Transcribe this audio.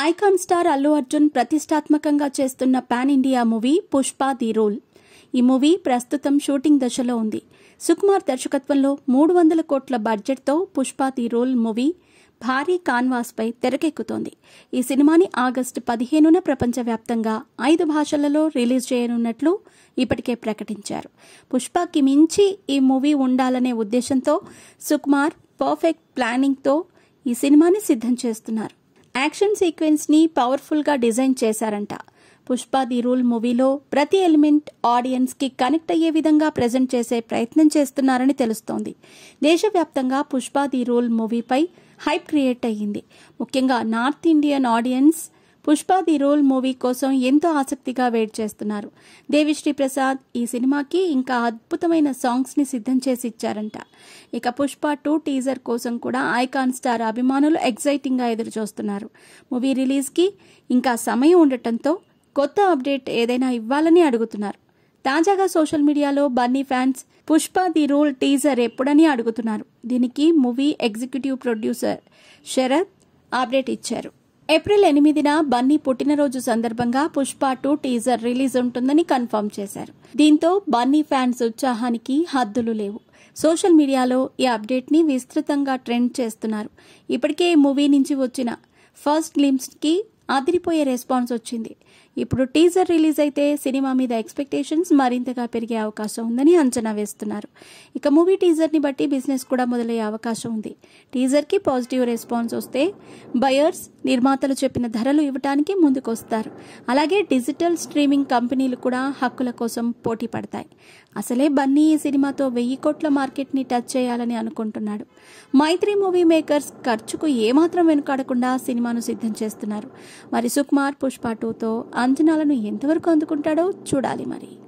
icon star Allu Arjun ప్రతిష్టాత్మకంగా చేస్తున్న pan India movie Pushpa the rule ఈ మూవీ ప్రస్తుతం షూటింగ్ దశలో ఉంది సుకుమార్ దర్శకత్వంలో మూడు వందల కోట్ల బడ్జెట్తో పుష్ప ది రూల్ మూవీ భారీ కాన్వాస్పై తెరకెక్కుతోంది ఈ సినిమాని ఆగస్టు పదిహేనున ప్రపంచవ్యాప్తంగా ఐదు భాషలలో రిలీజ్ చేయనున్నట్లు ఇప్పటికే ప్రకటించారు పుష్పకి మించి ఈ మూవీ ఉండాలనే ఉద్దేశంతో సుకుమార్ పర్ఫెక్ట్ ప్లానింగ్తో ఈ సినిమాని సిద్ధం చేస్తున్నారు యాక్షన్ సీక్వెన్స్ ని పవర్ఫుల్ గా డిజైన్ చేశారంట పుష్ప ది రూల్ మూవీలో ప్రతి ఎలిమెంట్ ఆడియన్స్ కి కనెక్ట్ అయ్యే విధంగా ప్రజెంట్ చేసే ప్రయత్నం చేస్తున్నారని తెలుస్తోంది దేశవ్యాప్తంగా పుష్ప ది రూల్ మూవీపై హైప్ క్రియేట్ అయ్యింది ముఖ్యంగా north Indian audience Pushpa the rule movie కోసం ఎంతో ఆసక్తిగా వెయిట్ చేస్తున్నారు దేవిశ్రీ ప్రసాద్ ఈ సినిమాకి ఇంకా అద్భుతమైన సాంగ్స్ ని సిద్ధం చేసి ఇచ్చారంట ఇక పుష్ప టూ టీజర్ కోసం కూడా ఐకాన్ స్టార్ అభిమానులు ఎగ్జైటింగ్ గా ఎదురు చూస్తున్నారు మూవీ రిలీజ్ కి ఇంకా సమయం ఉండటంతో కొత్త అప్డేట్ ఏదైనా ఇవ్వాలని అడుగుతున్నారు తాజాగా సోషల్ మీడియాలో Bunny fans Pushpa the rule teaser ఎప్పుడని అడుగుతున్నారు దీనికి movie executive producer Sharath update ఇచ్చారు ఏప్రిల్ ఎనిమిదిన బన్నీ పుట్టినరోజు సందర్భంగా పుష్ప టూ టీజర్ రిలీజ్ ఉంటుందని కన్ఫర్మ్ చేశారు దీంతో బన్నీ ఫ్యాన్స్ ఉత్సాహానికి హద్దులు లేవు సోషల్ మీడియాలో ఈ అప్డేట్ ని విస్తృతంగా ట్రెండ్ చేస్తున్నారు ఇప్పటికే ఈ మూవీ నుంచి వచ్చిన ఫస్ట్ గ్లిమ్స్ కి అదిరిపోయే రెస్పాన్స్ వచ్చింది ఇప్పుడు టీజర్ రిలీజ్ అయితే సినిమా మీద ఎక్స్పెక్టేషన్స్ మరింతగా పెరిగే అవకాశం ఉందని అంచనా వేస్తున్నారు ఇక మూవీ టీజర్ని బట్టి బిజినెస్ కూడా మొదలయ్యే అవకాశం ఉంది టీజర్కి పాజిటివ్ రెస్పాన్స్ వస్తే బయర్స్ నిర్మాతలు చెప్పిన ధరలు ఇవ్వడానికి ముందుకొస్తారు అలాగే డిజిటల్ స్ట్రీమింగ్ కంపెనీలు కూడా హక్కుల కోసం పోటీ పడతాయి అసలే బన్నీ ఈ సినిమాతో వెయ్యి కోట్ల మార్కెట్ని టచ్ చేయాలని అనుకుంటున్నాడు మైత్రి మూవీ మేకర్స్ ఖర్చుకు ఏమాత్రం వెనుకాడకుండా సినిమాను సిద్ధం చేస్తున్నారు మరి సుకుమార్ పుష్ప టూతో అంచనాలను ఎంతవరకు అందుకుంటాడో చూడాలి మరి